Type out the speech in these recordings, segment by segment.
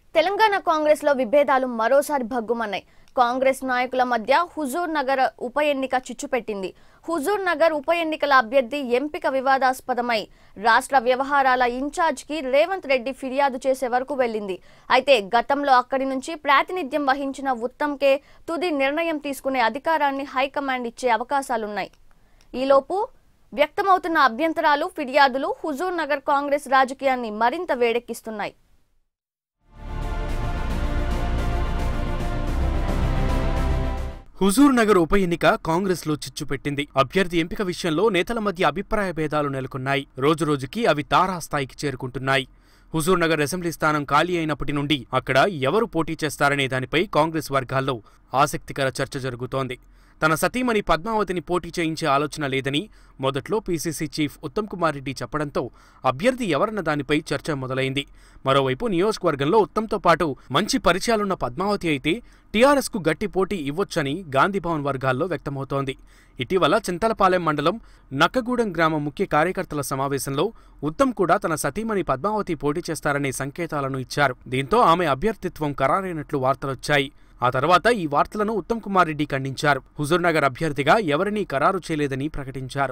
తెలంగాణ కాంగ్రెస్ లో విభేదాలు మరోసారి భగ్గుమన్నాయి కాంగ్రెస్ నాయకుల మధ్య హుజూర్ నగర్ ఉప ఎన్నిక చిచ్చుపెట్టింది హుజూర్ నగర్ ఉప ఎన్నికల అభ్యర్థి ఎంపిక వివాదాస్పదమై రాష్ట్ర వ్యవహారాల ఇన్ఛార్జ్ కి రేవంత్ రెడ్డి ఫిర్యాదు చేసే వరకు వెళ్ళింది అయితే గతంలో అక్కడి నుంచి ప్రాతినిధ్యం వహించిన ఉత్తమ్కే తుది నిర్ణయం తీసుకునే అధికారాన్ని హైకమాండ్ ఇచ్చే అవకాశాలున్నాయి ఈలోపు వ్యక్తమవుతున్న అభ్యంతరాలు ఫిర్యాదులు హుజూర్ నగర్ కాంగ్రెస్ రాజకీయాన్ని మరింత వేడెక్కిస్తున్నాయి హుజూర్ నగర్ ఉప ఎన్నిక కాంగ్రెస్ లో చిచ్చుపెట్టింది అభ్యర్థి ఎంపిక విషయంలో నేతల మధ్య అభిప్రాయ భేదాలు నెలకొన్నాయి రోజురోజుకి అవి తారాస్థాయికి చేరుకుంటున్నాయి హుజూర్ నగర్ అసెంబ్లీ స్థానం ఖాళీ అయినప్పటి నుండి అక్కడ ఎవరు పోటీ చేస్తారనే దానిపై కాంగ్రెస్ వర్గాల్లో ఆసక్తికర చర్చ జరుగుతోంది తన సతీమణి పద్మావతిని పోటీ చేయించే ఆలోచన లేదని మొదట్లో పీసీసీ చీఫ్ ఉత్తమ్ కుమార్ రెడ్డి చెప్పడంతో అభ్యర్థి ఎవరన్న దానిపై చర్చ మొదలైంది మరోవైపు నియోజకవర్గంలో ఉత్తమ్తో పాటు మంచి పరిచయాలున్న పద్మావతి అయితే టీఆర్ఎస్కు గట్టి పోటీ ఇవ్వొచ్చని గాంధీభవన్ వర్గాల్లో వ్యక్తమవుతోంది ఇటీవల చింతలపాలెం మండలం నక్కగూడెం గ్రామ ముఖ్య కార్యకర్తల సమావేశంలో ఉత్తమ్ కూడా తన సతీమణి పద్మావతి పోటీ చేస్తారనే సంకేతాలను ఇచ్చారు దీంతో ఆమె అభ్యర్థిత్వం ఖరారైనట్లు వార్తలొచ్చాయి ఆ తర్వాత ఈ వార్తలను ఉత్తమ్ కుమార్ రెడ్డి ఖండించారు హుజూర్నగర్ అభ్యర్థిగా ఎవరినీ ఖరారు చేయలేదని ప్రకటించారు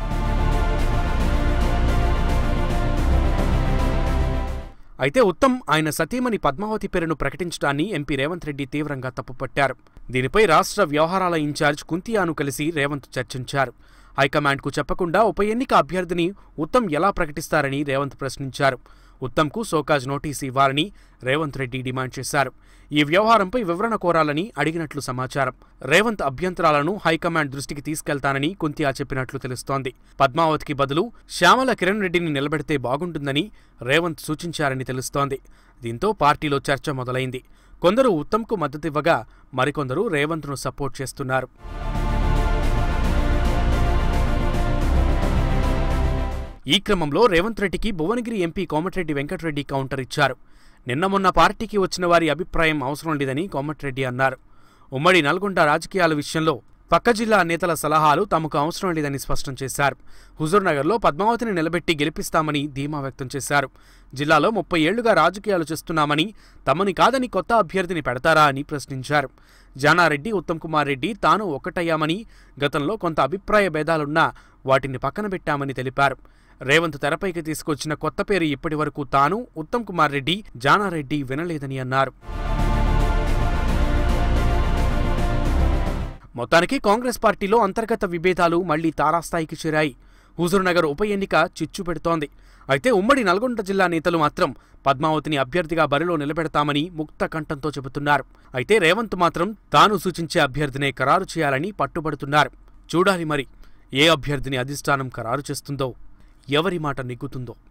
అయితే ఉత్తమ్ ఆయన సతీమణి పద్మావతి పేరును ప్రకటించడాన్ని ఎంపీ రేవంత్ రెడ్డి తీవ్రంగా తప్పుపట్టారు దీనిపై రాష్ట్ర వ్యవహారాల ఇన్ఛార్జ్ కుంతియాను కలిసి రేవంత్ చర్చించారు హైకమాండ్కు చెప్పకుండా ఉప ఎన్నిక అభ్యర్థిని ఉత్తమ్ ఎలా ప్రకటిస్తారని రేవంత్ ప్రశ్నించారు ఉత్తమ్కు సోకాజ్ నోటీసు ఇవ్వాలని రేవంత్ రెడ్డి డిమాండ్ చేశారు ఈ వ్యవహారంపై వివరణ కోరాలని అడిగినట్లు సమాచారం రేవంత్ అభ్యంతరాలను హైకమాండ్ దృష్టికి తీసుకెళ్తానని కుంతియా చెప్పినట్లు తెలుస్తోంది పద్మావతికి బదులు శ్యామల కిరణ్ రెడ్డిని నిలబెడితే బాగుంటుందని రేవంత్ సూచించారని తెలుస్తోంది దీంతో పార్టీలో చర్చ మొదలైంది కొందరు ఉత్తమ్కు మద్దతివ్వగా మరికొందరు రేవంత్ను సపోర్ట్ చేస్తున్నారు ఈ క్రమంలో రేవంత్ రెడ్డికి భువనగిరి ఎంపీ కోమటిరెడ్డి వెంకటరెడ్డి కౌంటర్ ఇచ్చారు నిన్న మొన్న పార్టీకి వచ్చిన వారి అభిప్రాయం అవసరం లేదని కోమటిరెడ్డి అన్నారు ఉమ్మడి నల్గొండ రాజకీయాల విషయంలో పక్క జిల్లా నేతల సలహాలు తమకు అవసరం లేదని స్పష్టం చేశారు హుజూర్నగర్లో పద్మావతిని నిలబెట్టి గెలిపిస్తామని ధీమా వ్యక్తం చేశారు జిల్లాలో ముప్పై ఏళ్లుగా రాజకీయాలు చేస్తున్నామని తమని కాదని కొత్త అభ్యర్థిని పెడతారా అని ప్రశ్నించారు జానారెడ్డి ఉత్తమ్ కుమార్ రెడ్డి తాను ఒక్కటయ్యామని గతంలో కొంత అభిప్రాయ భేదాలున్నా వాటిని పక్కన పెట్టామని తెలిపారు రేవంత్ తెరపైకి తీసుకొచ్చిన కొత్త పేరు ఇప్పటి వరకు తాను ఉత్తమ్ కుమార్ రెడ్డి జానారెడ్డి వినలేదని అన్నారు మొత్తానికి కాంగ్రెస్ పార్టీలో అంతర్గత విభేదాలు మళ్లీ తారాస్థాయికి చేరాయి హుజూర్నగర్ ఉప ఎన్నిక చిచ్చు పెడుతోంది అయితే ఉమ్మడి నల్గొండ జిల్లా నేతలు మాత్రం పద్మావతిని అభ్యర్థిగా బరిలో నిలబెడతామని ముక్త కంఠంతో చెబుతున్నారు అయితే రేవంత్ మాత్రం తాను సూచించే అభ్యర్థినే ఖరారు చేయాలని పట్టుబడుతున్నారు చూడాలి మరి ఏ అభ్యర్థిని అధిష్టానం ఖరారు చేస్తుందో ఎవరి మాట నెగ్గుతుందో